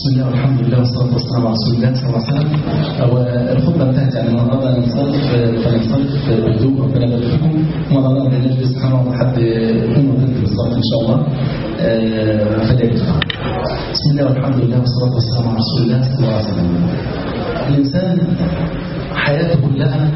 بسم الله والحمد لله والصلاة والسلام على رسول الله صلى الله عليه وسلم هو الخطبة انتهت يعني من أراد أن ننصرف فننصرف بهدوء ربنا يبارك فيكم ومن أراد أن نجلس سبحانه لحد يوم وثلاثة بالظبط إن شاء الله فليكتب بسم الله والحمد لله والصلاة والسلام على رسول الله صلى الله عليه وسلم الإنسان حياته كلها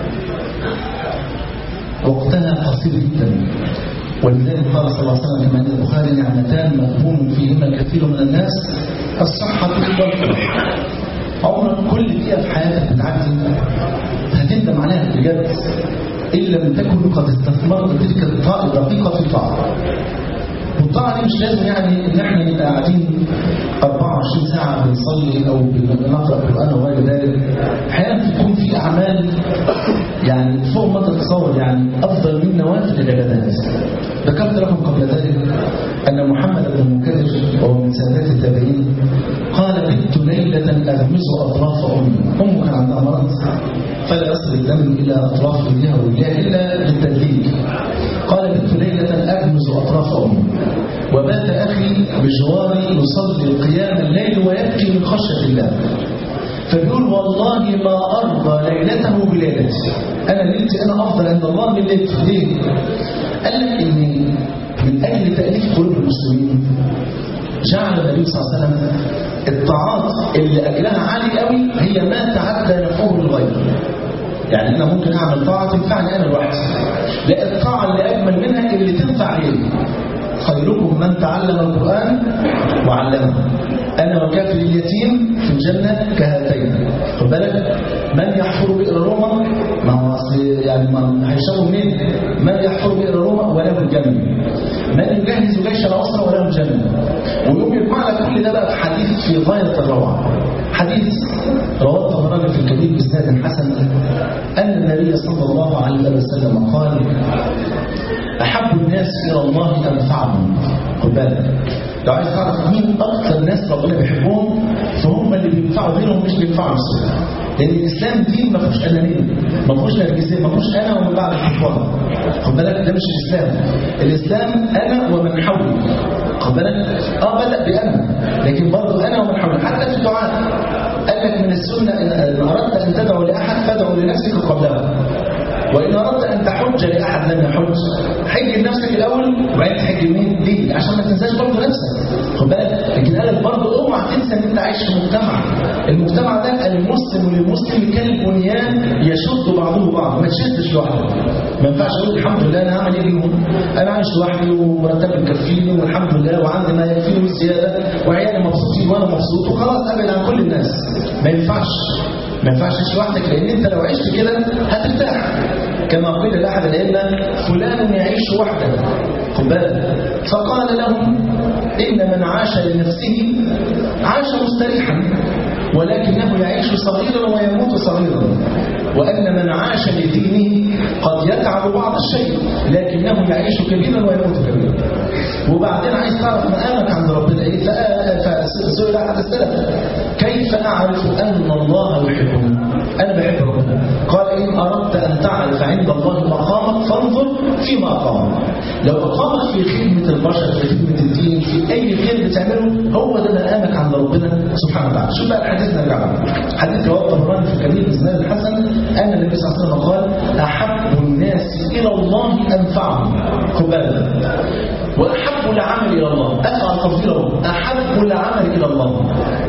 وقتها قصير جدا ولذلك قال صلى الله عليه وسلم كما عند البخاري نعمتان مغبون فيهما كثير من الناس الصحة والفرح عمرك كل دقيقة في حياتك بتعدي هتندم عليها بجد إن لم تكن قد استثمرت تلك الدقيقة في طاعة والطاعة دي مش لازم يعني إن احنا نبقى قاعدين 24 ساعة بنصلي أو بنقرأ القرآن وغير ذلك أحيانا تكون في أعمال يعني فوق ما تتصور يعني أفضل من نوافل العبادات ذكرت لكم قبل ذلك أن محمد بن المكرر وهو من سادات التابعين قال بت ليلة أغمز أطراف أمي أمه كان عندها مرض فلا يصل الدم إلى أطراف رجلها ورجلها إلا بالتدليك قال بت ليلة أغمز أطراف أمي وبات أخي بجواري يصلي قيام الليل ويبكي من خشية الله فبيقول والله ما أرضى ليلته بليلتي أنا ليلتي أنا أفضل عند الله من ليلتي ليه؟ قال لك إن من أجل تأليف قلوب المسلمين جعل النبي صلى الله عليه وسلم الطاعات اللي أجلها عالي قوي هي ما تعدى نفوه للغير يعني أنا ممكن أعمل طاعة تنفعني أنا لوحدي لا الطاعة اللي أجمل منها اللي تنفع غيري خيركم من تعلم القرآن وعلمه أنا وكافر اليتيم في الجنة كهاتين خد بالك من يحفر بئر روما ما هو أصل يعني ما هيشربوا منين من يحفر بئر روما وله الجنة من يجهز جيش العسرة وله الجنة ويوم يجمع لك كل ده بقى في حديث في غاية الروعة حديث رواه الطبراني في الكبير بإسناد حسن أن النبي صلى الله عليه وسلم قال أحب الناس إلى الله أنفعهم خد بالك لو عايز تعرف مين أكثر ناس ربنا بيحبهم فهم اللي بينفعوا غيرهم مش بينفعوا نفسهم لأن الإسلام دين ما فيهوش أنانية ما فيهوش نرجسية ما فيهوش أنا ومن بعد الكفار خد بالك ده مش الإسلام الإسلام أنا ومن حولي خد بالك اه بدأ بأنا لكن برضه أنا ومن حولي حتى في الدعاء قال لك من السنة إن أردت أن تدعو لأحد فادعو لنفسك قبلها وإن أردت أن تحج لأحد لم يحج حج لنفسك الأول وبعدين تحج مين دي عشان ما تنساش برضه نفسك خد بالك لكن قالك برضه اوعى تنسى ان انت عايش في مجتمع المجتمع ده المسلم للمسلم كالبنيان يشد بعضه بعض ما تشدش لوحدك ما ينفعش اقول الحمد لله انا هعمل ايه بيهم انا عايش لوحدي ومرتبي مكفيني والحمد لله وعندي ما يكفيني والزياده وعيالي مبسوطين وانا مبسوط وخلاص ابعد عن كل الناس ما ينفعش ما ينفعش تعيش لوحدك لان انت لو عشت كده هترتاح كما قيل لاحد الائمه فلان يعيش وحده خد بالك فقال لهم ان من عاش لنفسه عاش مستريحا ولكنه يعيش صغيرا ويموت صغيرا وان من عاش لدينه قد يتعب بعض الشيء لكنه يعيش كبيرا ويموت كبيرا وبعدين عايز تعرف مقامك عند ربنا ايه فسئل احد السلف كيف اعرف ان الله يحبني انا بحب ربنا قال ان اردت ان تعرف عند الله مقامك فانظر في مقامك لو اقامك في خدمه البشر في خدمه الدين في اي خير بتعمله هو ده مقامك عند ربنا سبحانه وتعالى شوف بقى الحديث نرجع له حديث رواه الطبراني في الكبير باسناد الحسن ان النبي صلى الله عليه وسلم قال احب الناس الى الله انفعهم خد بالك وأحب العمل إلى الله أفعل تفضيله أحب العمل إلى الله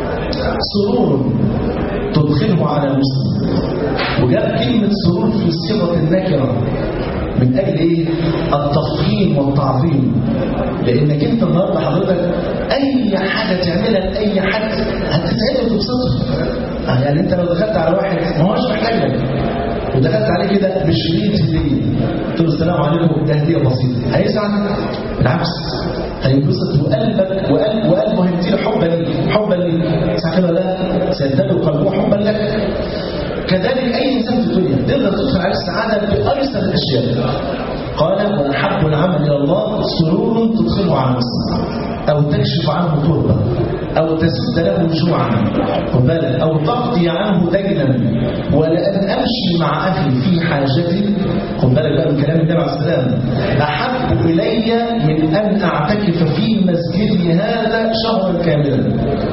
سرور تدخله على المسلم وجاب كلمة سرور في صيغة النكرة من أجل إيه؟ التفخيم والتعظيم لأنك أنت النهاردة حضرتك أي حاجة تعملها لأي حد هتسعده وتبسطه يعني أنت لو دخلت على واحد ما هوش محتاج لك ودخلت عليه كده بشريط هديه قلت له السلام عليكم ده هديه بسيطه هيسعد بالعكس هينبسط وقلبك وقلب وقلبه هيديله حبا ليك حبا ليك صح كده لا سيزداد قلبه حبا لك كذلك اي انسان في الدنيا تقدر تدخل عليه السعاده بايسر الاشياء قال واحب العمل الى الله سرور تدخله على المسلم او تكشف عنه تربه او تسد له جوعا خد بالك او تقضي عنه دينا ولان امشي مع اخي في حاجتي خد بالك بقى من كلام النبي عليه السلام احب الي من ان اعتكف في مسجدي هذا شهرا كاملا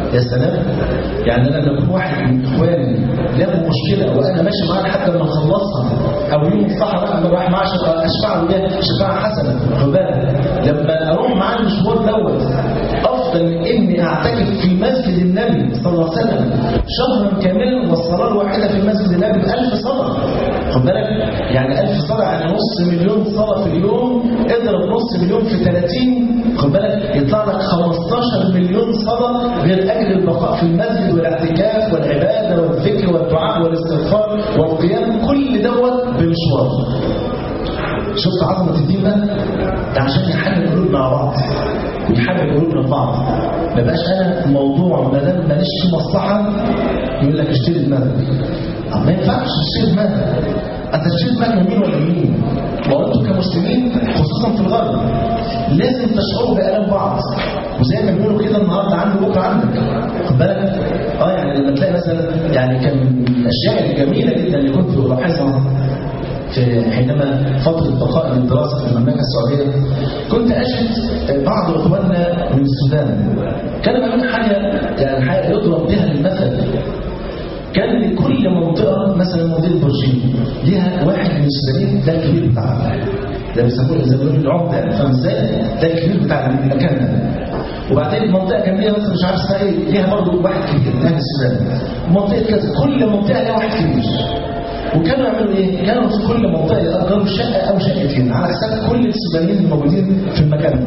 يا سلام يعني انا لما يكون واحد من اخواني له مشكله وانا ماشي معاه لحد ما نخلصها او يوم الصحراء انا رايح معاه اشفع له بيها شفاعه حسنه خد بالك لما اروح معاه المشوار دوت افضل من اني اعتكف في مسجد النبي صلى الله عليه وسلم شهرا كاملا والصلاه الواحده في مسجد النبي ب 1000 صلاه خد بالك يعني 1000 صلاه يعني نص مليون صلاه في اليوم اضرب نص مليون في 30 خد بالك يطلع لك 15 مليون صلاه غير اجر البقاء في المسجد والاعتكاف والعباده والذكر والدعاء والاستغفار والقيام كل دوت بمشوار شفت عظمه الدين ده؟ ده عشان يحل قلوبنا مع بعض ويحبب قلوبنا ببعض ما بقاش انا موضوع ما دام ماليش فيه مصلحه يقول لك اشتري دماغك ما ينفعش تشتري دماغك انت تشتري دماغك مين ولا مين وانتم كمسلمين خصوصا في الغرب لازم تشعروا بألم بعض وزي ما بيقولوا كده النهارده عندي بكره عندك خد بالك اه يعني لما تلاقي مثلا يعني كان من الاشياء الجميله جدا اللي كنت بلاحظها في حينما فترة بقاء الدراسة في المملكة السعودية كنت أجد بعض إخواننا من السودان كانوا بيعملوا حاجة يعني حاجة يضرب بها المثل كان لكل منطقة مثلا مدير برجين ليها واحد من السودانيين ده الكبير بتاعها ده بيسموه زي ما بيقولوا العمدة يعني فاهم ازاي؟ ده الكبير بتاع المكان ده وبعدين المنطقة جنبيها مثلا مش عارف اسمها ايه ليها برضه واحد كبير من أهل السودان منطقة كذا كل منطقة ليها واحد كبير وكانوا يعملوا ايه؟ كانوا في كل منطقه يأجروا شقه او شقتين على حساب كل السودانيين الموجودين في المكان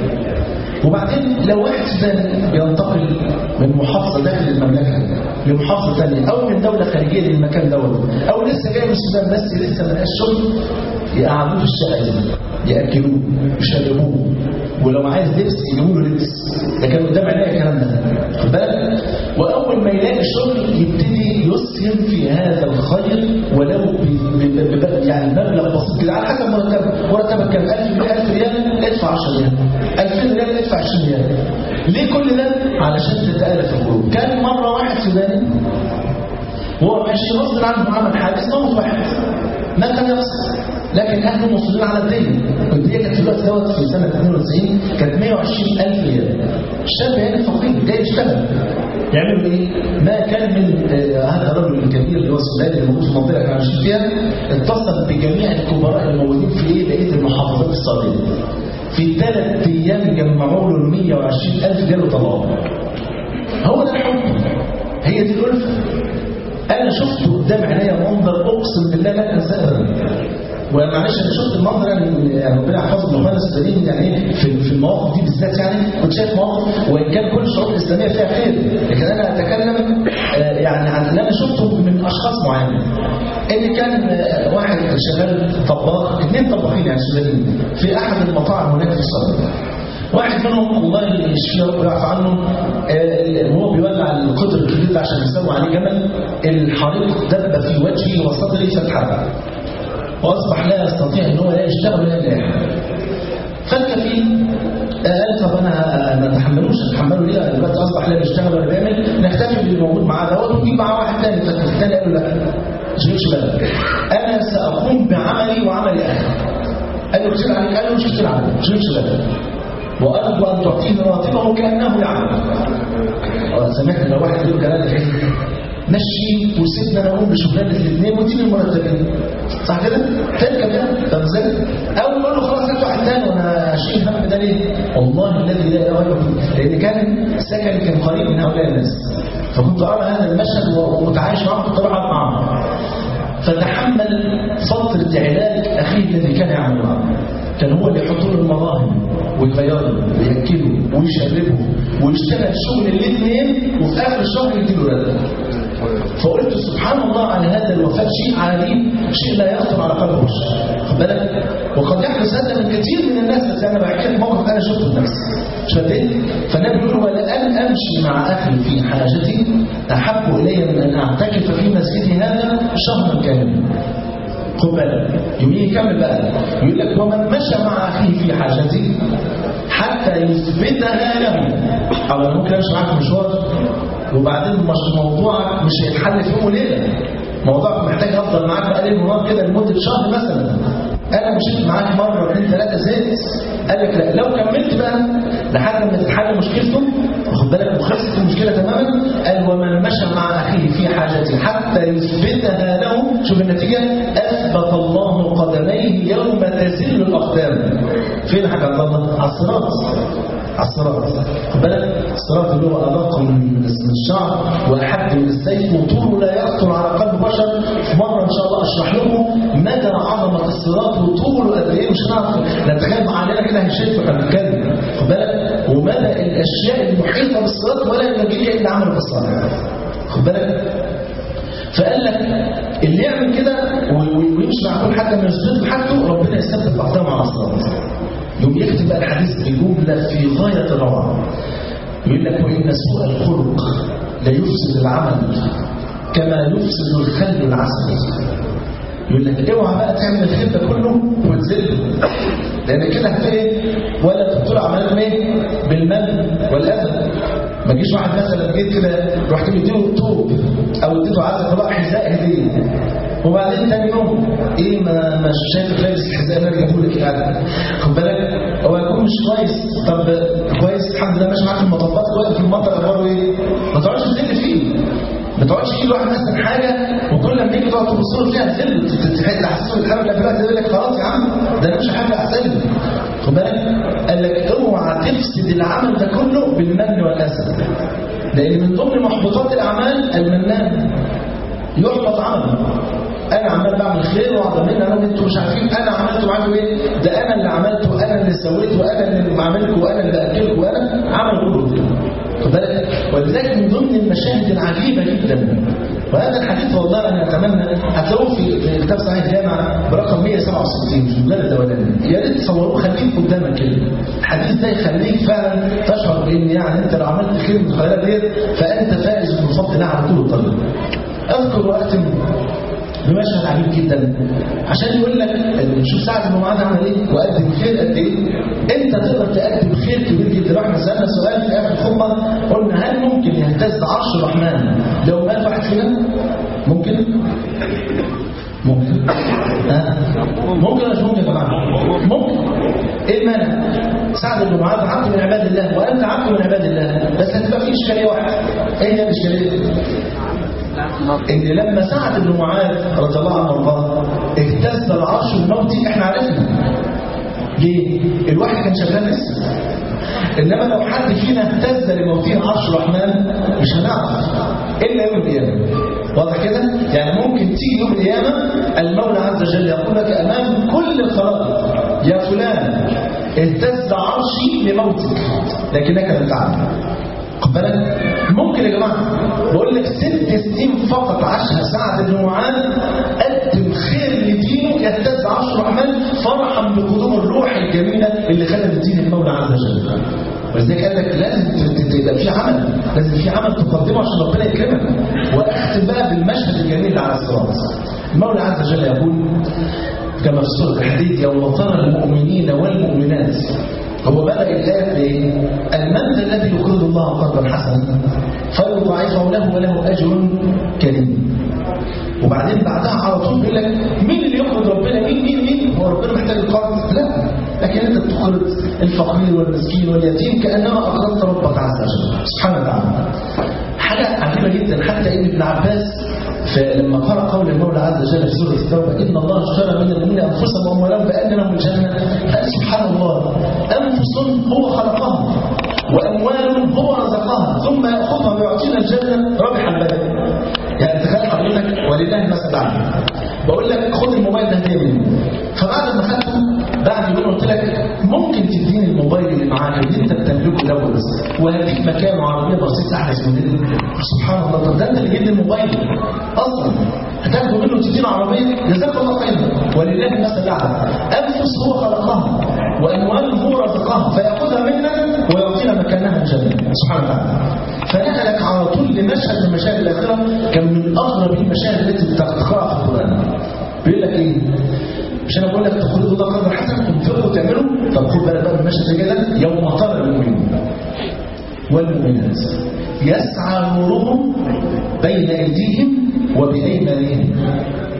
وبعدين لو واحد سوداني بينتقل من محافظه داخل المملكه لمحافظه ثانيه او من دوله خارجيه للمكان دوت او لسه جاي من السودان بس لسه ما لقاش شغل يقعدوه في الشقه دي ياكلوه يشربوه ولو عايز لبس يجيبوا له لبس ده كان قدام عينيا الكلام ده خد بالك واول ما يلاقي شغل يبتدي يسهم في هذا الخير ولو ب- ب- ب- يعني مبلغ بسيط كده على حسب مرتبه مرتبك كان 1000 1000 ريال ادفع 10 ريال 2000 ريال ادفع 20 ريال ليه كل ده علشان تتالف القلوب كان مره واحد سوداني هو ماشي غصب عنه عمل حادث موت واحد مات نفسه لكن اهله مصرين على الدين الدنيا كانت في الوقت دوت في سنه 92 كانت 120000 ريال الشاب يعني فقير جاي يشتغل يعملوا ايه؟ ما كان من آه هذا الرجل الكبير اللي هو السوداني اللي موجود في المنطقه اللي احنا عايشين فيها اتصل بجميع الكبراء الموجودين في ايه؟ بقيه المحافظات السعوديه في ثلاث ايام جمعوا له ال 120000 جاله طلاق هو ده الحب هي دي الألفة أنا شفت قدام عينيا منظر أقسم بالله لا أنساه ومعلش انا شفت المنظر يعني يعني ربنا يحفظه من اخواننا السودانيين يعني في في المواقف دي بالذات يعني كنت شايف مواقف وان كان كل الشعوب الاسلاميه فيها خير لكن انا اتكلم آه، يعني عن اللي انا شفته من اشخاص معينين ان كان آه، واحد شغال طباخ اثنين طباخين يعني سودانيين في احد المطاعم هناك في السعوديه واحد منهم الله يشفيه ويعفو عنه آه، وهو بيولع القدر الكبير ده عشان يسوي عليه جمل الحريق دب في وجهي وصدري فاتحرق واصبح لا يستطيع ان هو لا يشتغل ولا يلاقي فالكفيل آه، قال طب انا ما اتحملوش اتحمله ليه دلوقتي اصبح لا بيشتغل ولا بيعمل نكتفي باللي موجود معاه دوت ونجيب معاه واحد تاني فالكفيل قال له لا ما تشغلش بالك انا ساقوم بعملي وعمل اهلي قال له كتير عليك قال له مش كتير عليك ما تشغلش بالك وارجو ان تعطيني راتبه كانه يعمل اه سامحني لو واحد يقول كلام ايه مشي وسيبنا انا اقوم بشغلانه الاثنين واديني المرتبين صح كده؟ تركب يعني طب ازاي؟ او نقول له خلاص هات واحد تاني وانا اشيل هم ده ليه؟ والله الذي لا اله الا هو لان كان سكني كان قريب من هؤلاء الناس فكنت ارى هذا المشهد ومتعايش معهم كنت اروح اقعد معاهم فتحمل فترة علاج أخيه الذي كان يعمل معه كان هو اللي يحط له المظاهر ويغيره ويأكله ويشربه ويشتغل شغل الاثنين وفي آخر الشهر يديله راتب فقلت سبحان الله على هذا الوفاة شيء عجيب شيء لا يخطر على قلب بشر خد بالك وقد يحدث هذا من كثير من الناس بس انا بحكي لك موقف انا شفته بنفسي شديت فالنبي بيقول ولأن امشي مع اخي في حاجتي احب الي من ان اعتكف في مسجدي هذا شهرا كاملا خد بالك يقول يكمل بقى يقول لك ومن مشى مع اخيه في حاجتي حتى يثبتها له او انا ممكن امشي معاك مشوار وبعدين مش موضوعك مش هيتحل في يوم وليله موضوعك محتاج افضل معاك بقى ليل ونهار كده لمده شهر مثلا انا مشيت معاك مره اثنين ثلاثه زهقت قال لك لا لو كملت بقى لحد ما تتحل مشكلته واخد بالك وخلصت المشكله تماما قال ومن مشى مع اخيه في حاجته حتى يثبتها له شوف النتيجه اثبت الله قدميه يوم تزل الاقدام فين حاجه الله على الصراط على الصراط خد بالك الصراط اللي هو ادق من الشعر واحد من السيف وطوله لا يخطر على قلب بشر في مره ان شاء الله اشرح لكم مدى عظمه الصراط وطوله قد ايه مش هنعرف نتخيل معانا كده هنشوف احنا بنتكلم خد بالك ومدى الاشياء المحيطه بالصراط ولا ينبغي الا عمل الصالح خد بالك فقال لك اللي يعمل كده ويمشي مع كل حاجه من يثبت حاجته ربنا يثبت اقدامه على الصراط يوم يكتب بقى الحديث بجملة في غاية الروعة يقول لك وإن سوء الخلق لا يفسد العمل كما يفسد الخل العسل يقول لك اوعى بقى تعمل الخير ده كله وتزله لان كده هتلاقي ولا تبطل عملهم ايه بالمن والاذى ما تجيش واحد مثلا جيت كده رحت مديله الطوب او اديته عزك الله حذاء هديه وبعدين تاني يوم ايه ما مش شايف لابس الحذاء اللي انا جابه لك يعني خد بالك هو يكون مش كويس طب كويس الحمد لله ماشي معاك في المطبات واقف في المطر اخباره ايه ما تقعدش تزل فيه ما تقعدش تجيب واحد مثلا حاجه وكل لما يجي تقعد تبص له فيها تزل تحسسه بالحمل الافلام يقول لك خلاص يا عم ده انا مش حاجه احسن لي خد بالك قال لك اوعى تفسد العمل ده كله بالمن والاذى لان من ضمن محبطات الاعمال المنان يحبط عمله انا عمال بعمل خير واقعد مني انا انتوا مش عارفين انا عملت معاكم ايه ده انا اللي عملت وانا اللي سويت وانا اللي بعملكم وانا اللي باكلكم وانا عمل كله كده خد بالك ولذلك من ضمن المشاهد العجيبه جدا وهذا الحديث والله انا اتمنى هتلاقوه في كتاب صحيح الجامع برقم 167 في المجلد الاولاني يا ريت تصوروه خليك قدامك كده الحديث ده يخليك فعلا تشعر بان يعني انت لو عملت خير من الخيرات ديت فانت فائز بفضل الله على طول الطريق اذكر واختم بمشهد عجيب جدا عشان يقول لك شوف سعد بن معاذ عمل ايه وقدم خير قد ايه انت تقدر تقدم خير كبير جدا احنا سالنا سؤال في اخر الخطبه قلنا هل ممكن يهتز عرش الرحمن لو مات واحد فينا ممكن ممكن ها ممكن ولا مش ممكن يا جماعه ممكن ايه المانع سعد بن معاذ عبد من عباد الله وانت عبد من عباد الله بس هتبقى في اشكاليه واحده ايه هي الاشكاليه ان لما سعد بن معاذ رضي الله عنه وارضاه اهتز العرش الموتي احنا عرفنا ليه الواحد كان شغال لسه انما لو حد فينا اهتز لموته عرش الرحمن مش هنعرف الا يوم القيامه واضح كده يعني ممكن تيجي يوم القيامه المولى عز وجل يقول لك امام كل الخلائق يا فلان اهتز عرشي لموتك لكنك لم تعلم بالك ممكن يا جماعه بقول لك ست سنين فقط عاشها سعد بن معاذ قدم خير لدينه يهتز عرش الرحمن فرحا بقدوم الروح الجميله اللي خدم دين المولى عز وجل ولذلك قال لك لازم تبقى في عمل لازم في عمل تقدمه عشان ربنا يكرمك واختم بقى بالمشهد الجميل اللي على الصراط المولى عز وجل يقول كما في سوره الحديد يوم ترى المؤمنين والمؤمنات هو بدأ الآية بإيه؟ المن الذي يقرض الله قرضا حسنا فيضاعفه له وله أجر كريم وبعدين بعدها على طول بيقول لك مين اللي يقرض ربنا مين مين مين هو ربنا محتاج القرض لا لكن انت بتقرض الفقير والمسكين واليتيم كانما اقرضت ربك عز وجل سبحانه وتعالى حاجه عجيبه جدا حتى ان ابن عباس فلما قرأ قول المولى عز وجل في سورة التوبة إن الله اشترى من المؤمنين أنفسهم وأموالهم بأن لهم الجنة قال سبحان الله أنفس هو خلقها وأموال هو رزقها ثم يأخذها ويعطينا الجنة رابح البدن يعني تخيل حضرتك ولله المثل الأعلى بقول لك خد الموبايل ده هديه مني فبعد ما خدته بعد يوم قلت لك ممكن تديني الموبايل اللي معاك اللي انت بتملكه الاول بس وهديك مكان وعربيه بسيطه احدث موديل سبحان الله طب ده انت اللي جبت الموبايل اصلا هتاخده منه وتديني عربيه جزاك الله خيرا ولله المثل الاعلى انفس هو خلقها واموال هو رزقها فياخذها منا ويعطينا مكانها الجنه سبحانه وتعالى فنقلك على طول لمشهد من مشاهد الاخره كان من اغرب المشاهد التي بتقراها في القران بيقول لك ايه مش انا بقول لك تقولوا ده قدر حسن تنفقوا وتعملوا طب خد بالك بقى من المشهد كده يوم ترى المؤمنين والمؤمنات يسعى نورهم بين ايديهم وبايمانهم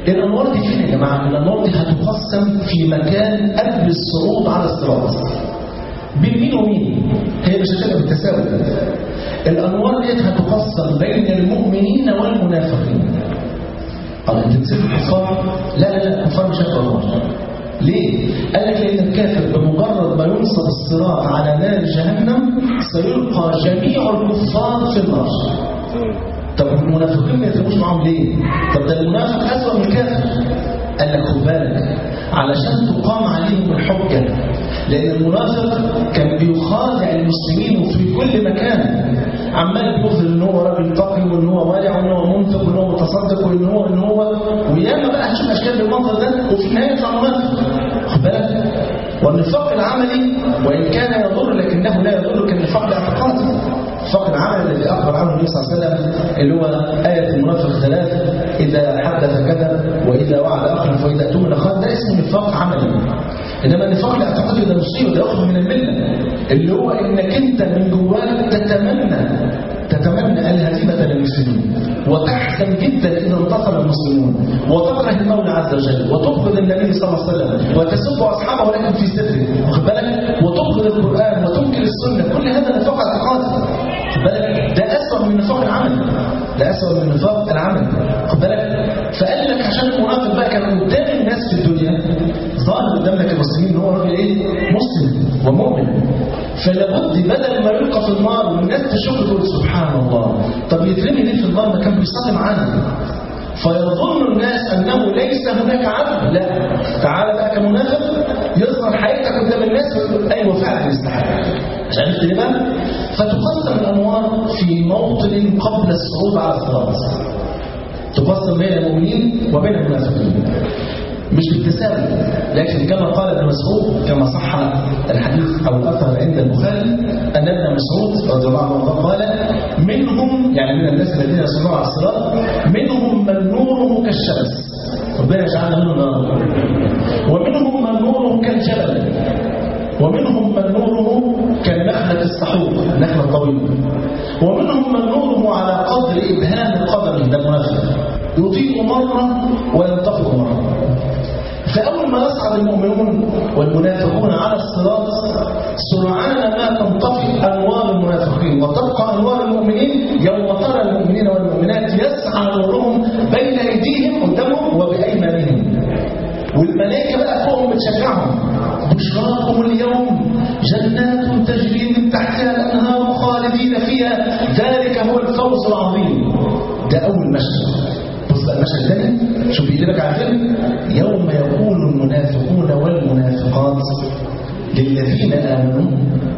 الأنوار دي فين يا جماعة؟ الأنوار دي هتقسم في مكان قبل الصعود على الصراط بين مين ومين؟ هي مش هتبقى بالتساوي الأنوار دي هتقسم بين المؤمنين والمنافقين قال انت تسيب الكفار لا لا لا الكفار مش هيبقى النار ليه؟ قال لك لأن الكافر بمجرد ما ينصب الصراط على نار جهنم سيلقى جميع الكفار في النار طب المنافقين ما يتبقوش معاهم ليه؟ طب ده المنافق أسوأ من الكافر قال لك خد بالك علشان تقام عليهم الحجة لأن المنافق كان بيخادع المسلمين في كل مكان عمال بيظهر ان هو راجل تقي وان هو وارع وان هو منفق وان هو متصدق وان هو ان هو وياما بقى هتشوف اشكال بالمنظر ده وفي النهايه يطلع منافق خد بالك والنفاق العملي وان كان يضر لكنه لا يضر كالنفاق الاعتقادي النفاق العملي الذي اخبر عنه النبي صلى الله عليه وسلم اللي هو ايه المنافق ثلاث اذا حدث كذب واذا وعد اخلف واذا اؤتمن خان ده اسمه نفاق عملي انما النفاق الاعتقادي ده مصيبه ده يخرج من المله اللي هو انك انت من جواك تتمنى تتمنى الهزيمه للمسلمين وتحزن جدا اذا انتصر المسلمون وتكره المولى عز وجل وتبغض النبي صلى الله عليه وسلم وتسب اصحابه ولكن في سره واخد بالك وتبغض القران وتنكر السنه كل هذا نفاق اعتقادي واخد بالك ده اسوء من النفاق العملي ده اسوء من النفاق العملي واخد بالك فقال لك عشان المنافق بقى كان قدام الناس في الدنيا ظاهر قدام لك المسلمين ان هو راجل ايه مسلم ومؤمن فلابد بدل ما يلقى في النار والناس تشوف تقول سبحان الله طب يترمي ليه في النار ما كان بيصلي معانا فيظن الناس انه ليس هناك عبد لا تعالى بقى كمنافق يظهر حقيقتك قدام الناس ويقول ايوه فعلا يستحق عرفت ليه بقى؟ فتقسم الانوار في موطن قبل الصعود على الصراط تقسم بين المؤمنين وبين المنافقين مش بالتساوي لكن كما قال ابن مسعود كما صح الحديث او الاثر عند البخاري ان ابن مسعود رضي الله عنه قال منهم يعني من الناس الذين يصلون على الصراط منهم من نوره كالشمس ربنا يجعلنا منه نار ومنهم من نوره كالجبل ومنهم من نوره كالنخلة الصحوق النخلة الطويلة ومنهم من نوره على قدر إبهام القدم ده منافق يطيق مرة وينتفض مرة فأول ما يصعد المؤمنون والمنافقون على الصراط سرعان ما تنطفئ أنوار المنافقين وتبقى أنوار المؤمنين يوم ترى المؤمنين والمؤمنات يسعى نورهم بين أيديهم قدامهم وبأيمانهم والملائكة بقى فوقهم بتشجعهم بشراكم اليوم جنات تجري من تحتها الأنهار خالدين فيها ذلك هو الفوز العظيم ده أول مشهد بص بقى المشهد الثاني شوف بيجيبك على الفيلم يوم يقول المنافقون والمنافقات للذين آمنوا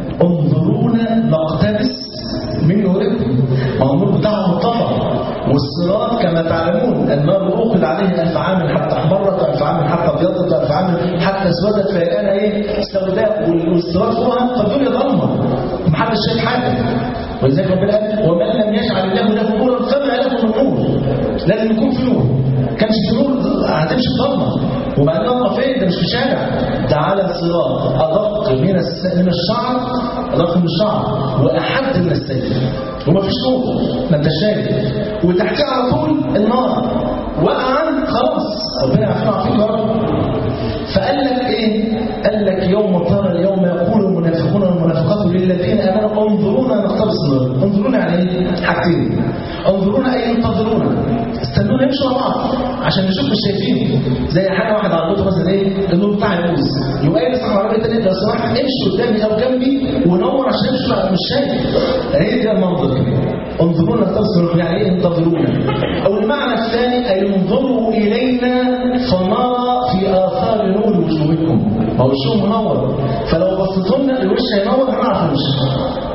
انظرونا نقتبس من نوركم ما هو النور بتاعهم طفى والصراط كما تعلمون النار اوقد عليه ألف عام حتى احمرت وألف عام حتى ابيضت وألف عام حتى اسودت فالآن ايه سوداء والصراط فوقها فالدنيا ضلمه محدش شايف حاجه ولذلك ربنا قال ومن لم يجعل الله له نورا فما له من نور لازم يكون في نور كانش في نور هتمشي في ضلمه وبعدين ضلمه فين ده مش في شارع ده على صراط ادق من من الشعر ادق من الشعر واحد من السيف ومفيش نور ما انت شايف وتحتها على طول النار وقعا خلاص ربنا يعفو عفيك يا رب فقال لك ايه قال لك يوم ترى اليوم يقول المنافقون والمنافقات للذين امنوا انظرونا نقتبس النار انظرونا يعني ايه حاجتين انظرونا اي انتظرونا استنونا نمشوا مع بعض عشان نشوف مش شايفين زي حاجه واحد عرضته مثلا ايه النور بتاع يبوظ يبقى ايه صاحب العربيه الثانيه لو سمحت امشي قدامي او جنبي ونور عشان امشي مش شايف هي دي المنظر انظرونا نقتبس النار يعني ايه انتظرونا او المعنى الثاني اي انظروا الينا فنرى في اثار نور وجوهكم ما هو وشهم منور فلو بصيتوا لنا الوش هينور هنعرف الوش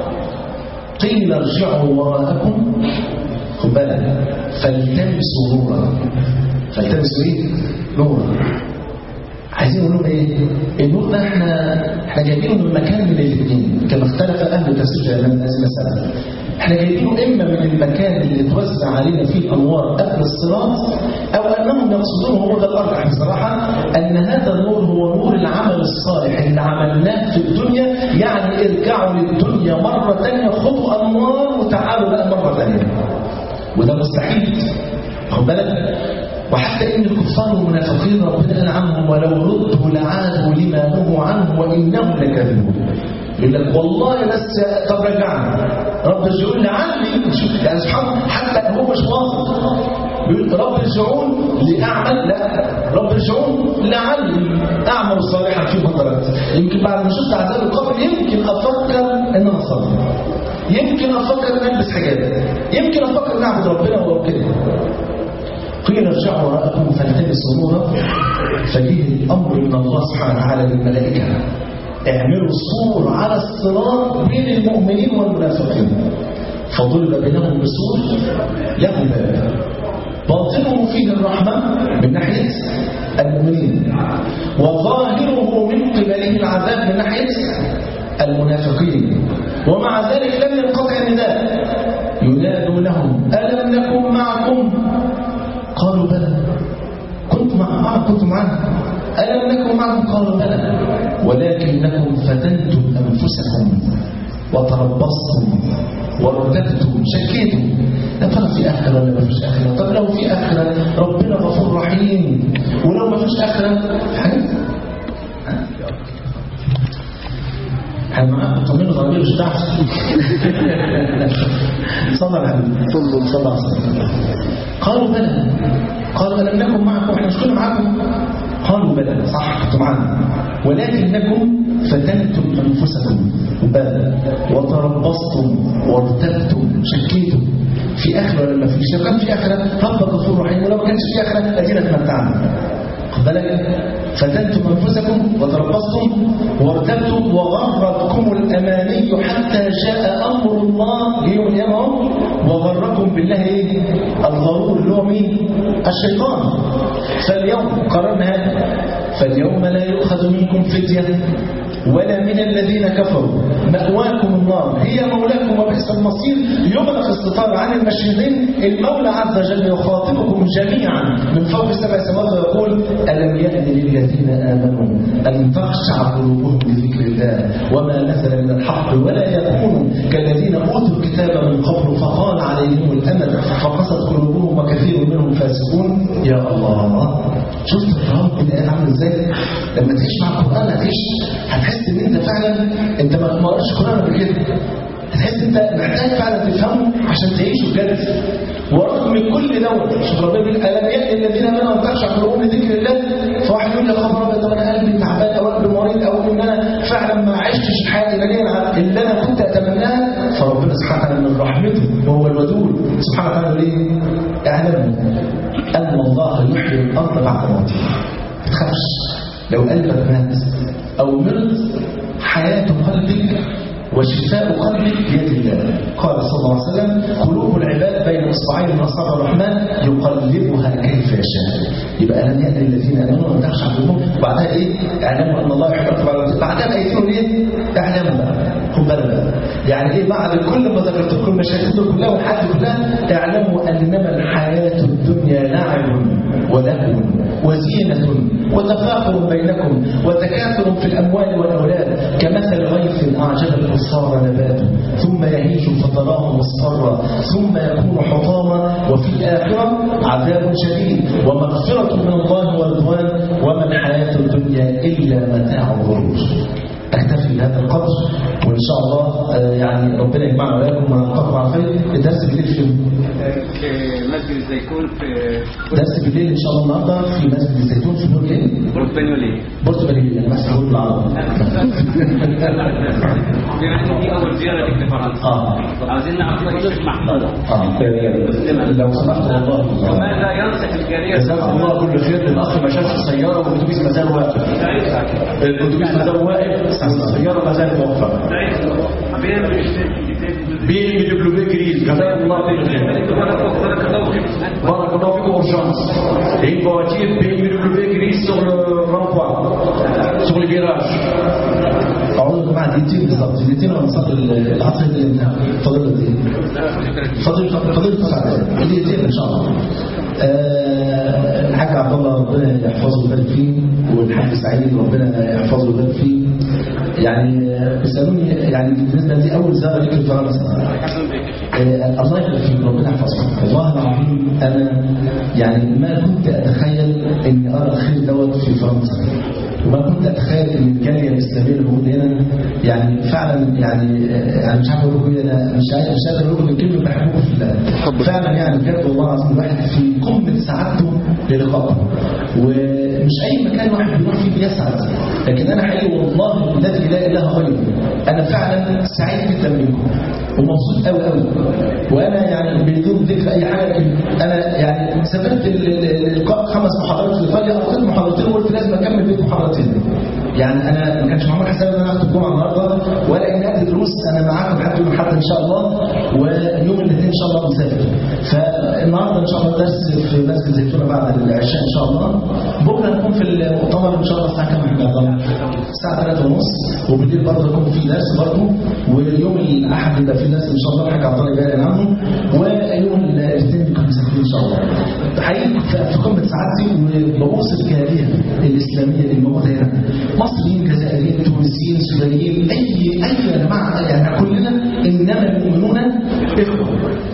قيل ارجعوا وراءكم خد بالك فالتمسوا نورا فالتمسوا ايه؟ نورا عايزين نقول لهم ايه؟ النور ده احنا احنا جايبينه من مكان من الاثنين كما اختلف اهل التفسير في هذه المساله احنا جايبينه اما من المكان اللي توزع علينا فيه الانوار قبل الصراط او انهم يقصدون هو ده الارجح بصراحه ان هذا النور هو نور العمل الصالح اللي عملناه في الدنيا يعني ارجعوا للدنيا مره ثانيه خذوا انوار وتعالوا بقى مره ثانيه وده مستحيل خد بالك وحتى إن الكفار والمنافقين ربنا قال عنهم ولو ردوا لعادوا لما نهوا عنه وإنهم لكاذبون يقول لك والله بس طب رجعنا رب ارجعون لعلي شوف يعني سبحان الله حتى هو مش واثق بيقول رب ارجعون لأعمل لا رب ارجعون لعلي أعمل صالحا فيما تركت يمكن بعد ما شفت عذاب القبر يمكن أفكر إن أنا أصلي يمكن أفكر إن ألبس حجاب يمكن أفكر إن أعبد ربنا ولو كده قيل ارجعوا وراءكم فالتمسوا نورا فجيه الأمر من الله سبحانه وتعالى للملائكة اعملوا السور على الصراط بين المؤمنين والمنافقين فضرب بينهم بسور له باب باطنه فيه الرحمة من ناحية المؤمنين وظاهره من قبله العذاب من ناحية المنافقين ومع ذلك لم ينقطع النداء ينادونهم ألم نكن معكم قالوا بلى كنت معكم كنت معنا ألم نكن معكم قالوا بلى ولكنكم فتنتم أنفسكم وتربصتم وارتبتم شكيتم يا ترى في آخرة ولا ما فيش آخرة طب لو في آخرة ربنا غفور رحيم ولو ما فيش آخرة حاجة احنا معاكم طمنوا ضربين مش تعرف صلى على النبي صلى الله عليه وسلم قالوا بلى قالوا ألم نكن معكم احنا مش كنا معكم قالوا بلى صح كنتم معنا ولكنكم فتنتم أنفسكم بلى وتربصتم وارتبتم شكيتم في آخرة ولا ما فيش لو كان في آخرة رب غفور رحيم ولو ما كانش في آخرة أدينا تمتعنا خد بالك فتنتم أنفسكم وتربصتم وارتبتم وغرتكم الأماني حتى جاء أمر الله يوم القيامة وغركم بالله إيه؟ الغرور اللي هو مين؟ الشيطان فاليوم قررنا هذا فاليوم لا يؤخذ منكم فدية ولا من الذين كفروا مأواكم النار هي مولاكم وبئس المصير يغلق الستار عن المشهدين المولى عز وجل يخاطبكم جميعا من فوق سبع سماوات ويقول ألم يأن للذين آمنوا أن تخشع قلوبهم لذكر الله وما نزل من الحق ولا يكونوا كالذين أوتوا الكتاب من قبل فقال عليهم الأمل فقست قلوبهم وكثير منهم فاسقون يا الله شفت الرب الآن عامل ازاي لما تعيش مع القرآن هتعيش هتحس ان انت فعلا انت ما قرأتش القرآن قبل كده هتحس انت محتاج فعلا تفهمه عشان تعيشه بجد ورغم كل دوت شوف ربنا بيقول الم يأتي الذين امنوا ان تخشع قلوبهم لذكر الله فواحد يقول يا خبر ابيض طب انا قلبي تعبان او قلبي مريض او ان انا فعلا ما عشتش الحياه الايمانيه اللي انا كنت اتمناها فربنا سبحانه وتعالى من رحمته وهو الودود سبحانه وتعالى ليه؟ اعلموا ان الله يحيي الارض بعد موتها ما تخافش لو قلبك مات او مرض حياه قلبك وشفاء قلبك بيد الله قال صلى الله عليه وسلم قلوب العباد بين اصبعين من اصابع الرحمن يقلبها كيف يشاء يبقى لم يأتي الذين امنوا ان تخشع قلوبهم وبعدها ايه اعلموا ان الله يحب الارض بعدها الايتين ايه اعلموا بقى خد بالك بقى يعني ايه بعد كل ما ذكرت لكم مشاكل كلها والحد كلها اعلموا انما الحياه الدنيا لعب ولهو وزينه وتفاخر بينكم وتكاثر في الاموال والاولاد كمثل غيث اعجب الكفار نباته ثم يهيج فتراه مصفرا ثم يكون حطاما وفي الآخرة عذاب شديد ومغفرة من الله ورضوان وما الحياة الدنيا إلا متاع الغرور أكتفي بهذا القدر وإن شاء الله آه، يعني ربنا يجمعنا وإياكم ونلقاكم على خير الدرس بالليل في في مسجد الزيتون في درس بالليل إن شاء الله النهارده في مسجد الزيتون في برج إيه؟ برج بنيولي بورتو بالليل يعني مسجد برج العرب بما ان دي اول زياره لك لفرنسا آه عاوزين نعرف رايك الشيخ محمود آه لو سمحت والله وماذا ينصح الجاليه جزاك الله كل خير للاخ ما شافش السياره والاتوبيس ما زال واقف الاتوبيس ما زال واقف والسياره ما زالت واقفه بي دبليو جريز جزاك الله خير بارك الله فيكم اورجانس et une voiture BMW grise sur le rond-point sur le virage أعوذ يا جماعة دقيقتين بالظبط دقيقتين ونصلي العصر اللي منها فضل قد إيه؟ فضل فضل تسع دقايق دقيقتين إن شاء الله آه، الحاج عبد الله ربنا يحفظه ويبارك فيه والحاج سعيد ربنا يحفظه ويبارك فيه يعني آه، بيسالوني يعني بالنسبه لي اول زياره ليك لفرنسا آه، الله يبارك فيك ربنا يحفظك والله العظيم انا يعني ما كنت اتخيل اني ارى الخير دوت في فرنسا وما كنت اتخيل ان الجاليه الاسلاميه اللي موجوده هنا يعني فعلا يعني آه، انا مش عارف اقول لكم إيه، انا مش عارف مش قادر اقول لكم الكلمه بحبكم في الله فعلا يعني بجد والله العظيم الواحد في قمه سعادته للقائكم ومش اي مكان واحد بيروح فيه بيسعد لكن انا حقيقي والله الذي لا اله غيره انا فعلا سعيد جدا منكم ومبسوط قوي قوي وانا يعني بدون ذكر اي حاجه لكن انا يعني سافرت ال- ال- القاء خمس محاضرات في ايطاليا قضيت محاضرتين وقلت لازم اكمل بيت محاضرتين يعني انا ما كانش معمول حسابي ان انا اخد الجمعه النهارده ولا اني ادي دروس انا معاكم لحد يوم الاحد ان شاء الله ويوم الاثنين ان شاء الله مسافر فالنهارده ان شاء الله درس في مسجد زيتونه بعد العشاء ان شاء الله بكره نكون في المؤتمر ان شاء الله الساعه كام احنا الساعه 3 ونص وبالليل برضه يكون في درس برضه ويوم الاحد يبقى في درس ان شاء الله حاجه عطاري باين عنه ويوم الاثنين بيكون مسافرين ان شاء الله حقيقي في قمه سعادتي وببص الجاليه الاسلاميه اللي موجوده هنا مصريين جزائريين تونسيين سودانيين اي اي يا جماعه يعني كلنا انما المؤمنون اخوه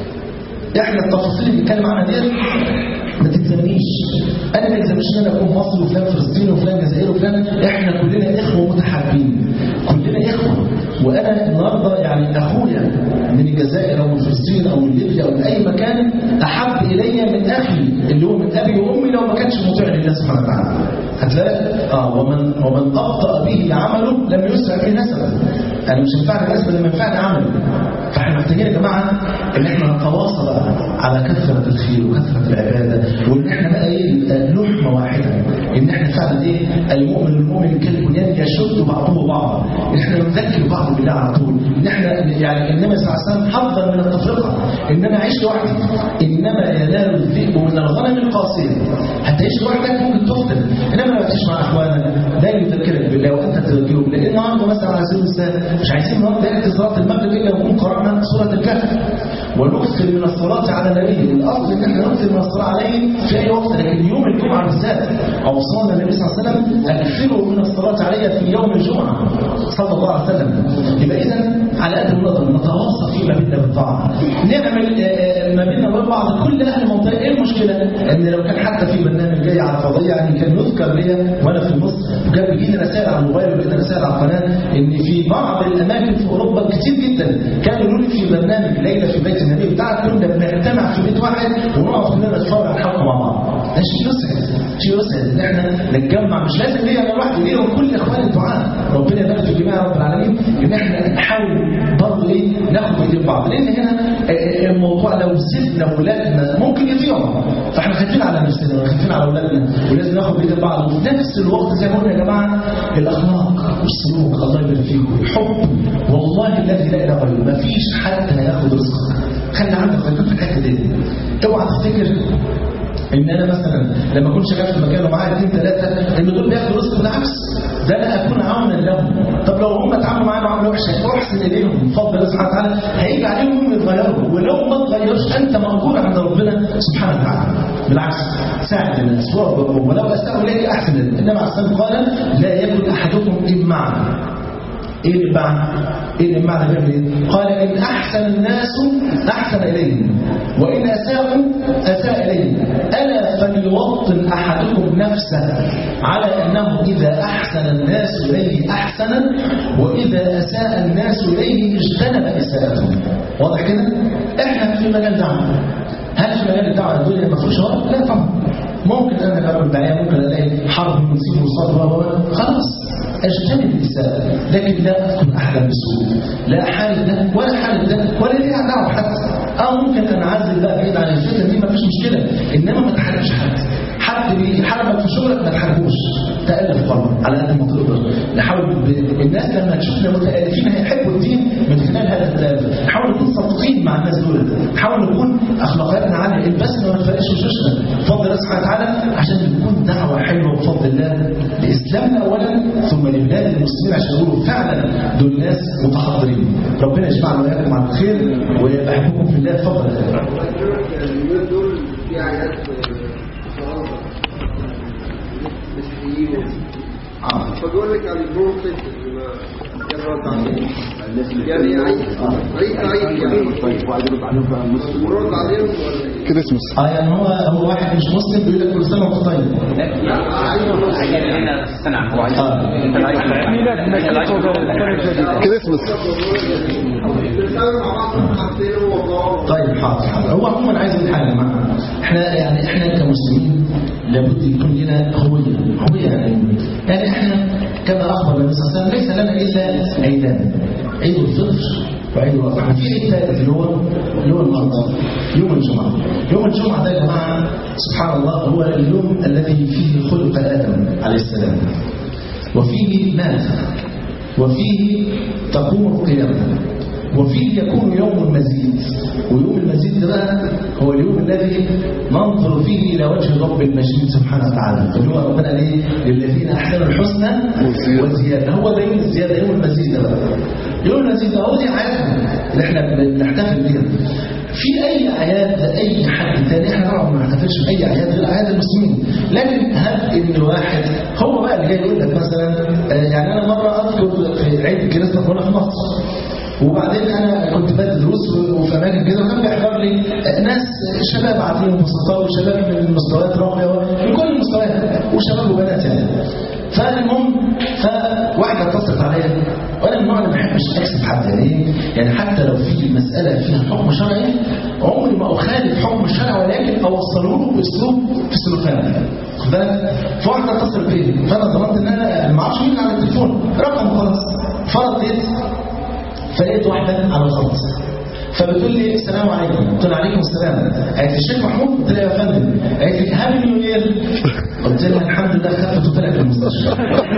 احنا التفاصيل اللي بنتكلم عنها ديت ما تلزمنيش انا ما يلزمنيش ان انا اكون مصري وفلان فلسطيني وفلان جزائري وفلان احنا كلنا اخوه متحابين كلنا اخوه وانا النهارده يعني اخويا من الجزائر او من فلسطين او من ليبيا او من اي مكان احب الي من اخي اللي هو من ابي وامي لو ما كانش مطيع لله سبحانه وتعالى هتلاقي اه ومن ومن ابطا به عمله لم يسرع به نسبه انا مش هينفعني نسبه لما ينفعني عمل فاحنا محتاجين يا جماعه ان احنا نتواصل بقى على كثره الخير وكثره العباده وان احنا بقى ايه نبقى لحمه واحده ان احنا فعلا ايه المؤمن والمؤمن كالبنيان يشد بعضه بعضا ان احنا نذكر بعض بالله على طول ان احنا يعني النبي صلى الله عليه وسلم حذر من التفرقه ان انا اعيش لوحدي انما ينال الذئب من الغنم القاسيه هتعيش لوحدك ممكن تفتن انما لو تعيش مع اخوانك لا يذكرك بالله وانت تذكره بالله النهارده مثلا على سبيل المثال مش عايزين النهارده نأتي صلاه المغرب الا ونكون قرانا سوره الكهف ونكثر من الصلاه على النبي الاصل ان احنا نكثر من الصلاه عليه في اي وقت لكن يوم الجمعه بالذات اوصانا النبي صلى الله عليه وسلم اكثروا من الصلاه علي في يوم الجمعه صلى الله عليه وسلم يبقى اذا على قد ما نقدر نتواصل فيما بيننا بالطاعه نعمل آه، ما بيننا وبين بعض كل اهل المنطقه ايه المشكله ان لو كان حتى في برنامج جاي على الفضائيه يعني كان يذكر ليا وانا في مصر وكان بيجي لي رسائل على الموبايل وبيجي لي رسائل على القناه ان في بعض الاماكن في اوروبا كتير جدا كانوا يقولوا لي في برنامج ليله في بيت النبي بتاعك كنا بنجتمع في بيت واحد ونقعد كلنا نتفرج على الحلقه مع بعض ده شيء يسعد شيء يسعد ان احنا نتجمع مش لازم ليا انا لوحدي ليا وكل اخواني الدعاء ربنا يبارك في جميع رب العالمين ان احنا نحاول برضه ايه ناخد بايدين بعض لان هنا آه، آه، الموضوع لو سيبنا اولادنا ممكن يضيعوا فاحنا خايفين على نفسنا وخايفين على اولادنا ولازم ناخد بايدين بعض وفي نفس الوقت زي ما قلنا يا جماعه الاخلاق والسلوك الله يبارك فيكم الحب والله الذي لا اله غيره مفيش حد هياخد رزقك خلي عندك خليك في الحته دي اوعى تفتكر ان انا مثلا لما اكون شغال في مكان ومعايا اثنين ثلاثه ان دول بياخدوا رزق بالعكس ده انا اكون عونا لهم طب لو هم اتعاملوا معايا معامله وحشه احسن اليهم بفضل الله سبحانه وتعالى هيجي عليهم هم يتغيروا ولو ما اتغيرش انت مأجور عند ربنا سبحانه وتعالى بالعكس ساعد الناس وارضهم ولو اساءوا اليك احسن النبي عليه الصلاه والسلام قال لا يكن احدكم امعا ايه المعنى ايه المعنى بيعمل ايه قال ان احسن الناس احسن اليهم وان اساءوا اساء اليهم الا فليوطن احدكم نفسه على انه اذا احسن الناس اليه احسن واذا اساء الناس اليه اجتنب اساءتهم واضح كده احنا في مجال دعوه هل في مجال الدعوه الدنيا ما فيهوش غلط لا طبعا ممكن انا كرجل داعيه ممكن الاقي حرب من سين وصدر خلاص اجتنب الاساءه لكن لا اذكر احدا بسوء لا حال ده ولا حال ده ولا ليه دعوه حتى اه ممكن انعزل بقى بعيد عن الفتن دي مفيش مشكله انما ما تحاربش حد حد بيحاربك في شغلك ما تحاربوش تألف قلبك على قد ما تقدر نحاول ب... الناس لما تشوفنا متألفين هيحبوا الدين من خلال هذا التألف نحاول نكون صادقين مع الناس دول نحاول نكون اخلاقياتنا عاليه البسمه ما تفرقش وشوشنا بفضل الله سبحانه وتعالى عشان نكون دعوه حلوه بفضل الله لاسلامنا اولا ثم لبلاد المسلمين عشان يقولوا فعلا دول ناس متحضرين ربنا يجمعنا واياكم على الخير ويحبكم في الله بفضل الله اليومين دول في اعياد فرنسا مسيحيين آه. بقول لك على البون اللي ما جربت عليه يعني عيد عيد عيد يعني طيب واحد يرد عليهم بقى مسلم مرد عليهم ولا ايه؟ كريسمس اه يعني هو هو واحد مش مسلم بيقول لك كل سنه وانت طيب عيد هنا في السنة اه انت العيد كريسمس بنتكلم مع بعض حاجتين والله طيب حاضر حاضر هو عموما عايز اقول حاجه يا جماعه احنا يعني احنا كمسلمين لابد يكون لنا هويه هويه يعني يعني احنا كما اخبر النبي صلى الله عليه وسلم ليس لنا الا عيدان عيد الفطر وعيد الاضحى في عيد ثالث اللي هو اللي هو النهارده يوم الجمعه يوم الجمعه ده يا جماعه سبحان الله هو اليوم الذي فيه خلق ادم عليه السلام وفيه مات وفيه تقوم القيامه وفيه يكون يوم المزيد ويوم المزيد ده بقى هو اليوم الذي ننظر فيه إلى وجه الرب المجيد سبحانه وتعالى اللي هو ربنا ليه للذين أحسنوا الحسنى وزيادة. وزيادة هو ده يوم الزيادة يوم المزيد ده بقى يوم المزيد ده هو دي عادة اللي احنا بنحتفل بيها في أي أعياد لأي حد تاني احنا طبعا ما بنحتفلش بأي أعياد غير أعياد المسلمين لكن هل إن واحد هو بقى اللي جاي يقول لك مثلا آه، يعني أنا مرة أذكر في عيد الكريسماس وأنا في مصر وبعدين انا كنت بدي دروس وفي اماكن كده وكان بيحضر لي ناس شباب عاديين بسطاء وشباب من المستويات راقيه من كل المستويات وشباب وبنات يعني فالمهم فواحده اتصلت عليا وانا من النوع اللي ما بحبش اكسب حد يعني إيه؟ يعني حتى لو في مساله فيها حكم شرعي عمري ما اخالف حكم الشرع ولكن اوصله له باسلوب في سلوكان خد بالك فواحده اتصل بيا فانا ظننت ان انا ما اعرفش مين على التليفون رقم خلاص فرضت فلقيت واحدة على الخط فبتقول لي السلام عليكم قلت لها عليكم السلام قالت لي الشيخ محمود قلت لها يا فندم قالت لي هابي نيو يير قلت لها الحمد لله خفت وطلعت من المستشفى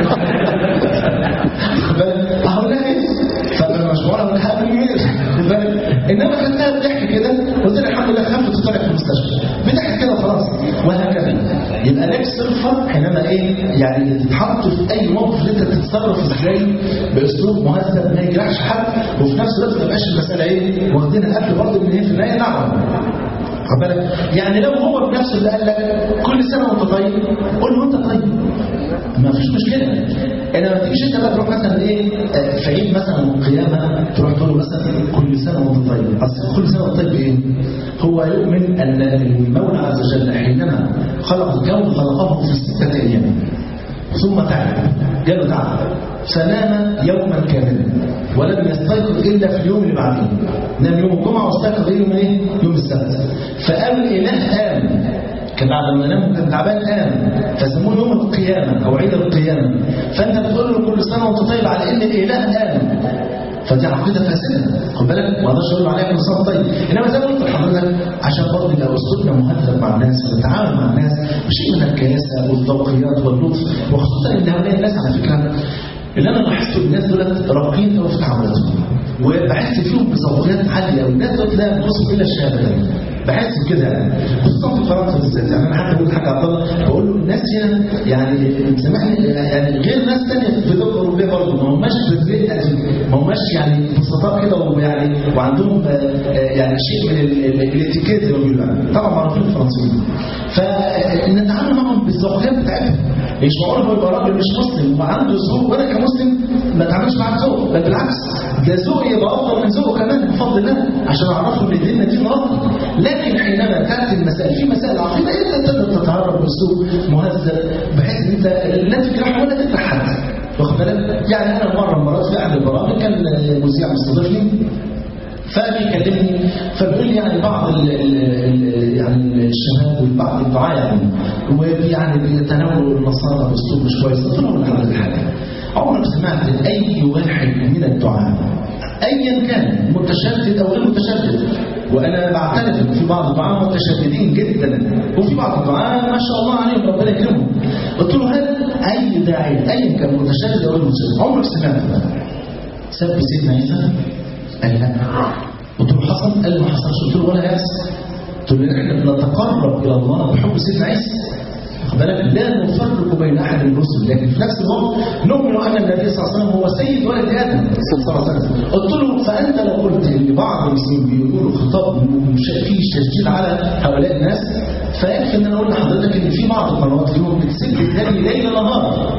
خد بالك اهو لها ايه فانا مش بقول لها هابي نيو يير خد بالك انما خدتها بضحك كده قلت لها الحمد لله خفت وطلعت من المستشفى بضحك كده خلاص وهكذا يبقى لك صرفه حينما ايه يعني تتحط في اي موقف اللي انت تتصرف ازاي باسلوب مهذب ما يجرحش حد وفي نفس الوقت ما تبقاش المساله ايه واخدينها قبل برضه ان هي في النهايه دعوه خد بالك يعني لو هو بنفسه اللي قال لك كل سنه وانت طيب قول له انت طيب ما فيش مشكله انما ما تجيش انت بقى تروح مثلا ايه آه، في عيد مثلا القيامه تروح تقول له مثلا كل سنه وانت طيب اصل كل سنه وانت طيب ايه؟ هو يؤمن ان المولى عز وجل حينما خلق الكون خلقه في سته ايام ثم تعب جاله تعب فنام يوما كاملا ولم يستيقظ الا في اليوم اللي بعديه نام يوم الجمعه واستيقظ يوم ايه؟ يوم السبت فقام الاله قام كان بعد ما نام كان تعبان قام فسموه يوم القيامه او عيد القيامه فانت بتقول له كل سنه وانت طيب على ان الاله قام فدي عقيده فاسده خد بالك ما اقدرش اقول له عليها كل سنه وأنت طيب انما زي ما قلت لحضرتك عشان برضه يبقى اسلوبنا مهذب مع الناس ونتعامل مع الناس بشيء من الكياسه والذوقيات واللطف وخصوصا ان هؤلاء الناس على فكره اللي انا لاحظته الناس دولت راقين قوي في تعاملاتهم وبحس فيهم بذوقيات عاليه والناس دول لا بصوا الا الشهاده بحس بكده يعني خصوصا في فرنسا بالذات يعني انا حتى بقول حاجه عبد الله بقول له الناس هنا يعني سامحني يعني غير ناس ثانيه في دول اوروبيه برضه ما هماش بالرقه دي ما هماش يعني بسطاء كده ويعني وعندهم آه، آه، يعني شيء من ال- ال- الاتيكيت زي ما بيقولوا يعني. طبعا معروفين الفرنسيين فنتعامل معهم بالذوقيات بتاعتهم مش معقول هو يبقى راجل مش مسلم وعنده ذوق وانا كمسلم ما اتعاملش معاه بذوق بل بالعكس ده ذوقي يبقى افضل من ذوقه كمان بفضل الله عشان اعرفه ان ديننا دين راقي لكن حينما تاتي المسائل في مسائل عقيده انت تقدر تتعرف باسلوب مهذب بحيث ان انت لا تجرح ولا تجرح حد واخد بالك؟ يعني انا مره من المرات في احد البرامج كان مذيع مستضيفني فبيكلمني فبيقول لي يعني بعض ال ال يعني الشباب وبعض الدعاة يعني ويعني بيتناولوا النصارى باسلوب مش كويس قلت لهم الحمد حاجه عمرك سمعت اي واحد من الدعاة ايا كان متشدد او غير متشدد وانا بعترف ان في بعض الدعاة متشددين جدا وفي بعض الدعاة ما شاء الله عليهم ربنا يكرمهم قلت له هل اي داعي ايا كان متشدد او غير متشدد عمرك سمعت ده سب سيدنا عيسى قال لا قلت له حصل قال لي ما حصلش قلت له ولا يحصل قلت له احنا بنتقرب الى الله بحب سيدنا عيسى واخد بالك لا نفرق بين احد من الرسل لكن في نفس الوقت نؤمن ان النبي صلى الله عليه وسلم هو سيد ولد ادم صلى الله عليه وسلم قلت له فانت لو قلت ان بعض المسلمين بيقولوا خطاب مش- فيه تشديد على هؤلاء الناس فيكفي ان انا اقول لحضرتك ان في بعض القنوات اليوم بتسد الثاني ليل نهار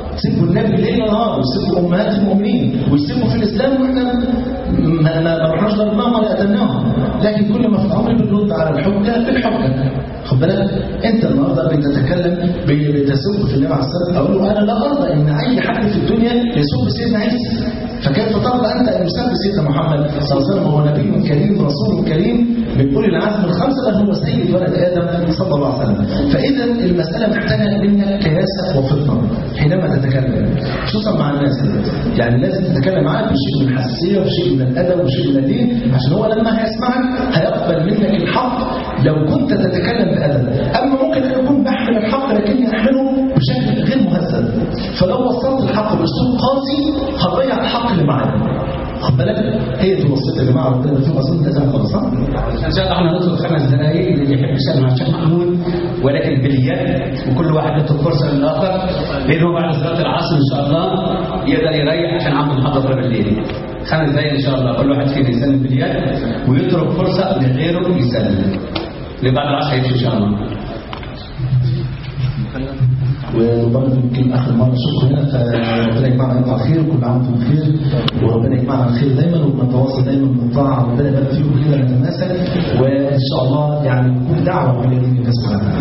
سبوا النبي ليل نهار وسبوا امهات المؤمنين ويسبوا في الاسلام واحنا ما ما ما رحناش ضربناهم ولا قتلناهم لكن كل ما في الامر بنرد على الحجه بالحجه خد بالك انت النهارده بتتكلم بتسب في النبي عليه الصلاه والسلام اقول له انا لا ارضى ان اي حد في الدنيا يسب سيدنا عيسى فكيف ترضى انت ان يسب سيدنا محمد صلى الله عليه وسلم وهو نبي كريم رسول كريم من اولي العزم الخمسه بل هو سيد ولد ادم صلى الله عليه وسلم فاذا المساله محتاجه منك كياسه وفطنه حينما تتكلم خصوصا مع الناس يعني لازم تتكلم معاه بشيء من الحساسيه وشيء من الادب وشيء من الدين عشان هو لما هيسمعك هيقبل منك الحق لو كنت تتكلم بادب اما ممكن ان يكون بحمل الحق لكني احمله بشكل غير مهذب فلو وصلت الحق باسلوب قاسي هتضيع الحق اللي معانا خد بالك هي دي وصيتي يا جماعه ربنا يكون اظن انتهى خلاص صح؟ ان شاء الله احنا نطلب خمس دقائق اللي يحب يسال مع الشيخ محمود ولكن باليد وكل واحد يترك فرصه للاخر لانه بعد صلاه العصر ان شاء الله يقدر يريح عشان عنده محاضره بالليل خمس دقائق ان شاء الله كل واحد فينا يسلم باليد ويترك فرصه لغيره يسلم لبعد العصر هيمشي ان شاء الله وبرضه يمكن اخر مره اشوفكم هنا فربنا يجمعنا انتم على خير وكل عام وانتم بخير وربنا يجمعنا على خير دايما ونتواصل دايما بالطاعه ربنا يبارك فيكم كده نتماسك وان شاء الله يعني نكون دعوه من دين الله سبحانه وتعالى